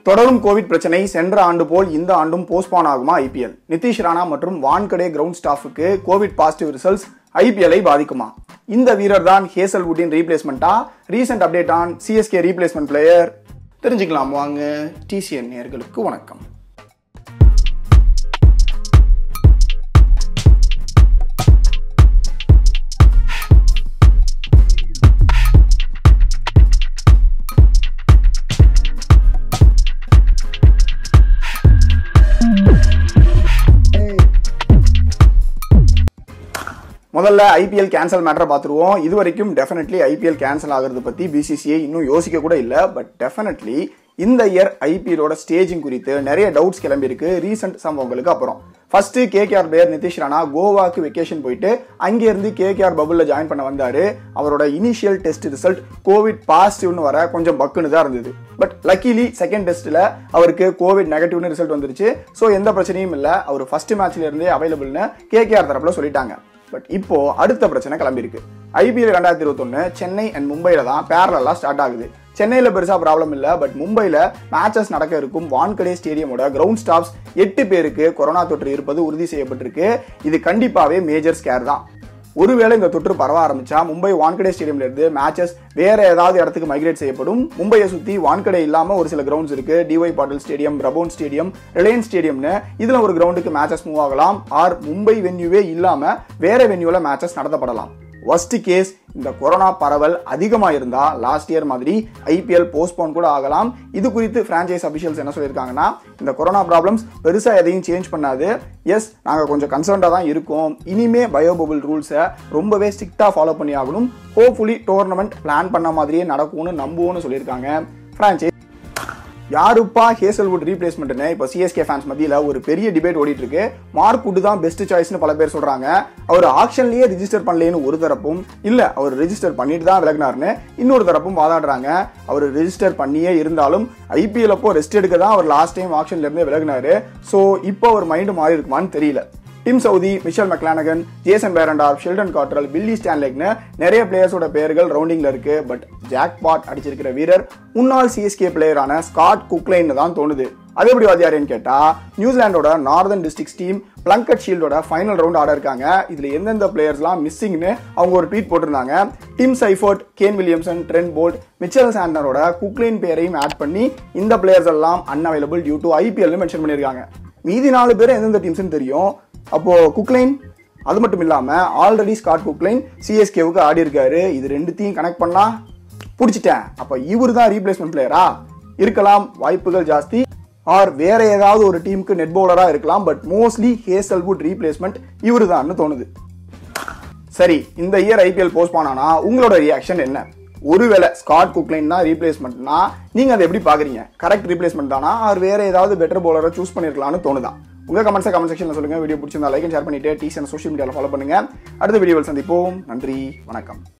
தொடரும் கோவிட் பிரச்சனை சென்ற ஆண்டு போல் இந்த ஆண்டும் போஸ்ட்பான் ஆகுமா ஐபிஎல் நிதிஷ் ராணா மற்றும் வான்கடே கிரவுண்ட் ஸ்டாஃபுக்கு கோவிட் பாசிட்டிவ் ரிசல்ட்ஸ் ஐபிஎல்லை பாதிக்குமா இந்த வீரர் தான் ஹேசல்வுட்டின் ரீப்ளேஸ்மெண்ட்டா recent update on CSK replacement player தெரிஞ்சுக்கலாம் வாங்க டிசிஎன் நேர்களுக்கு வணக்கம் முதல்ல ஐபிஎல் கேன்சல் மேட்டரை பார்த்துருவோம் இது வரைக்கும் டெஃபினெட்லி ஐபிஎல் கேன்சல் ஆகிறது பற்றி பிசிசிஐ இன்னும் யோசிக்க கூட இல்லை பட் டெஃபினெட்லி இந்த இயர் ஐபிஎலோட ஸ்டேஜிங் குறித்து நிறைய டவுட்ஸ் கிளம்பியிருக்கு ரீசெண்ட் சம்பவங்களுக்கு அப்புறம் first KKR player Nitish Rana கோவாக்கு வெக்கேஷன் போயிட்டு அங்கேருந்து கேகேஆர் பபுளில் ஜாயின் பண்ண வந்தாரு அவரோட இனிஷியல் டெஸ்ட் ரிசல்ட் கோவிட் பாசிட்டிவ்னு வர கொஞ்சம் பக்குன்னு தான் இருந்தது பட் லக்கிலி செகண்ட் டெஸ்ட்டில் அவருக்கு கோவிட் நெகட்டிவ்னு ரிசல்ட் வந்துருச்சு ஸோ எந்த பிரச்சனையும் இல்லை அவர் ஃபர்ஸ்ட் மேட்ச்ல இருந்தே அவைலபிள்னு கேகேஆர் தரப்புல சொல்லிட்டாங்க பட் இப்போ அடுத்த பிரச்சனை கிளம்பியிருக்கு ஐபிஎல் ரெண்டாயிரத்தி இருபத்தொன்னு சென்னை அண்ட் மும்பைல தான் பேரலா ஸ்டார்ட் ஆகுது சென்னையில் பெருசாக ப்ராப்ளம் இல்லை பட் மும்பையில் மேட்சஸ் நடக்க இருக்கும் வான்கடே ஸ்டேடியமோட கிரவுண்ட் ஸ்டாப்ஸ் எட்டு பேருக்கு கொரோனா தொற்று இருப்பது உறுதி செய்யப்பட்டிருக்கு இது கண்டிப்பாகவே மேஜர் ஸ்கேர் தான் ஒருவேளை இந்த தொற்று பரவ ஆரம்பிச்சா மும்பை வான்கடே ஸ்டேடியம்ல இருந்து மேட்சஸ் வேற ஏதாவது இடத்துக்கு மைக்ரேட் செய்யப்படும் மும்பையை சுத்தி வான்கடே இல்லாம ஒரு சில கிரவுண்ட்ஸ் இருக்கு DY Patil stadium Brabourne stadium Reliance ஸ்டேடியம்னு இதுல ஒரு கிரவுண்டுக்கு மேட்சஸ் மூவ் ஆகலாம் ஆர் மும்பை வென்யூவே இல்லாம வேற வென்யூல மேட்சஸ் நடத்தப்படலாம் ஒஸ்ட் கேஸ் இந்த கொரோனா பரவல் அதிகமாக இருந்தா லாஸ்ட் இயர் மாதிரி ஐபிஎல் போஸ்ட்போன் கூட ஆகலாம் இது குறித்து பிரான்ச்சைஸ் அபிஷியல்ஸ் என்ன சொல்லியிருக்காங்கன்னா இந்த கொரோனா ப்ராப்ளம்ஸ் பெருசாக எதையும் சேஞ்ச் பண்ணாது எஸ் நாங்கள் கொஞ்சம் கன்சர்ன்டாக தான் இருக்கோம் இனிமே பயோபபிள் ரூல்ஸை ரொம்பவே ஸ்ட்ரிக்டாக ஃபாலோ பண்ணி ஆகணும் ஹோப்ஃபுல்லி டோர்னமெண்ட் பிளான் பண்ண மாதிரியே நடக்கும்னு நம்புவோம்னு சொல்லியிருக்காங்க பிரான்ச்சைஸ் யாருப்பா ஹேசல்வுட் ரீப்ளேஸ்மெண்ட்னு இப்போ சிஎஸ்கே ஃபேன்ஸ் மத்தியில் ஒரு பெரிய டிபேட் ஓடிட்டு இருக்கு மார்க் வுட் தான் பெஸ்ட் சாய்ஸ்னு பல பேர் சொல்றாங்க அவர் ஆக்ஷன்லயே ரிஜிஸ்டர் பண்ணலேன்னு ஒரு தரப்பும் இல்ல அவர் ரிஜிஸ்டர் பண்ணிட்டு தான் விலகினார்னு இன்னொரு தரப்பும் வாதாடுறாங்க அவர் ரிஜிஸ்டர் பண்ணியே இருந்தாலும் ஐபிஎல் அப்போ ரெஸ்ட் எடுக்க தான் அவர் லாஸ்ட் டைம் ஆக்ஷன்ல இருந்தே விலகினாரு ஸோ இப்போ அவர் மைண்டு மாறி இருக்குமான்னு தெரியல Tim Southee Mitchell McClenaghan Jason Behrendorff Sheldon Cottrell Billy ஸ்டான்லேக்னு நிறைய பிளேயர்ஸோட பேர்கள் ரவுண்டிங்ல இருக்கு பட் ஜாக் பாட் அடிச்சிருக்கிற வீரர் முன்னாள் சிஎஸ்கே பிளேயரான ஸ்காட் குக்லைன் தான் தோணுது அது எப்படி வாதியாரேன்னு கேட்டா நியூசிலாண்டோட நார்தன் டிஸ்ட்ரிக்ஸ் டீம் பிளங்கட் ஷீல்டோட ஃபைனல் ரவுண்ட் ஆட இருக்காங்க இதுல எந்தெந்த பிளேயர்ஸ்லாம் மிஸ்ஸிங்னு அவங்க ஒரு ட்வீட் போட்டிருந்தாங்க Tim Seifert Kane Williamson Trent Boult Mitchell சாண்டனரோட குக்லைன் பேரையும் ஆட் பண்ணி இந்த பிளேயர்ஸ் எல்லாம் unavailable due to IPL mention பண்ணியிருக்காங்க மீதி நாலு பேர் எந்தெந்த டீம்ஸ்னு தெரியும் அப்போ குக்லைன் அது மட்டும் இல்லாம ஆல்ரெடி ஸ்காட் குக்லைன் சிஎஸ்கேவுக்கு ஆடி இருக்காரு இது ரெண்டுத்தையும் கனெக்ட் பண்ணா பிடிச்சிட்டேன் அப்ப இவர் தான் ரீப்ளேஸ்மெண்ட் பிளேயரா இருக்கலாம் வாய்ப்புகள் ஜாஸ்தி ஆர் வேற ஏதாவது ஒரு டீமுக்கு நெட் பவுலரா இருக்கலாம் பட் மோஸ்ட்லி ஹேசல்வுட் ரீப்ளேஸ்மெண்ட் இவரு தான் தோணுது சரி இந்த இயர் ஐபிஎல் போஸ்ட்பான் ஆனா உங்களோட ரியாக்ஷன் என்ன ஒருவேளை ஸ்காட் குக்லைன் தான் ரீப்ளேஸ்மெண்ட்னா நீங்க அதை எப்படி பாக்குறீங்க கரெக்ட் ரீப்ளேஸ்மெண்ட் தானா ஆர் வேற ஏதாவது பெட்டர் பவுலரை சூஸ் பண்ணிருக்கலாம்னு தோணுதா உங்க கமெண்ட்ஸை கமெண்ட் செக்ஷன்ல சொல்லுங்க வீடியோ பிடிச்சிருந்தா லைக் ஷேர் பண்ணிட்டு டீசன் சோஷியல் மீடியாவில் ஃபாலோ பண்ணுங்க அடுத்த வீடியோவில் சந்திப்போம் நன்றி வணக்கம்